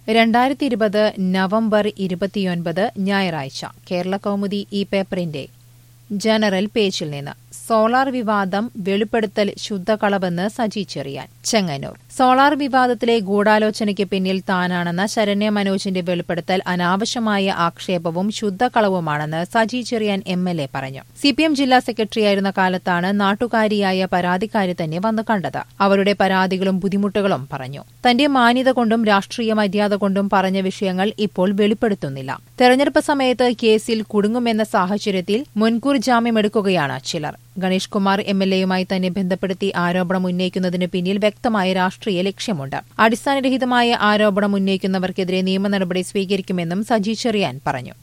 രണ്ടായിരത്തി ഇരുപത് നവംബർ ഇരുപത്തിയൊൻപത് ഞായറാഴ്ച കേരള കൗമുദി ഈ പേപ്പറിന്റെ ജനറൽ പേജിൽ നിന്ന് സോളാർ വിവാദം വെളിപ്പെടുത്തൽ ശുദ്ധകളവെന്ന് സജി ചെറിയാൻ ചെങ്ങന്നൂർ സോളാർ വിവാദത്തിലെ ഗൂഢാലോചനയ്ക്ക് പിന്നിൽ താനാണെന്ന ശരണ്യ മനോജിന്റെ വെളിപ്പെടുത്തൽ അനാവശ്യമായ ആക്ഷേപവും ശുദ്ധകളവുമാണെന്ന് Saji Cherian M L A പറഞ്ഞു സിപിഎം ജില്ലാ സെക്രട്ടറിയായിരുന്ന കാലത്താണ് നാട്ടുകാരിയായ പരാതിക്കാരി തന്നെ വന്നു കണ്ടത് അവരുടെ പരാതികളും ബുദ്ധിമുട്ടുകളും പറഞ്ഞു തന്റെ മാന്യത കൊണ്ടും രാഷ്ട്രീയ മര്യാദ കൊണ്ടും പറഞ്ഞ വിഷയങ്ങൾ ഇപ്പോൾ വെളിപ്പെടുത്തുന്നില്ല തെരഞ്ഞെടുപ്പ് സമയത്ത് കേസിൽ കുടുങ്ങുമെന്ന സാഹചര്യത്തിൽ മുൻകൂർ ജാമ്യമെടുക്കുകയാണ് ചിലർ ഗണേഷ് കുമാർ എം എൽ എയുമായി തന്നെ ബന്ധപ്പെടുത്തി ആരോപണം ഉന്നയിക്കുന്നതിന് പിന്നിൽ വ്യക്തമായ രാഷ്ട്രീയ ലക്ഷ്യമുണ്ട് അടിസ്ഥാനരഹിതമായ ആരോപണം ഉന്നയിക്കുന്നവർക്കെതിരെ നിയമ നടപടി സ്വീകരിക്കുമെന്നും സജി ചെറിയാൻ പറഞ്ഞു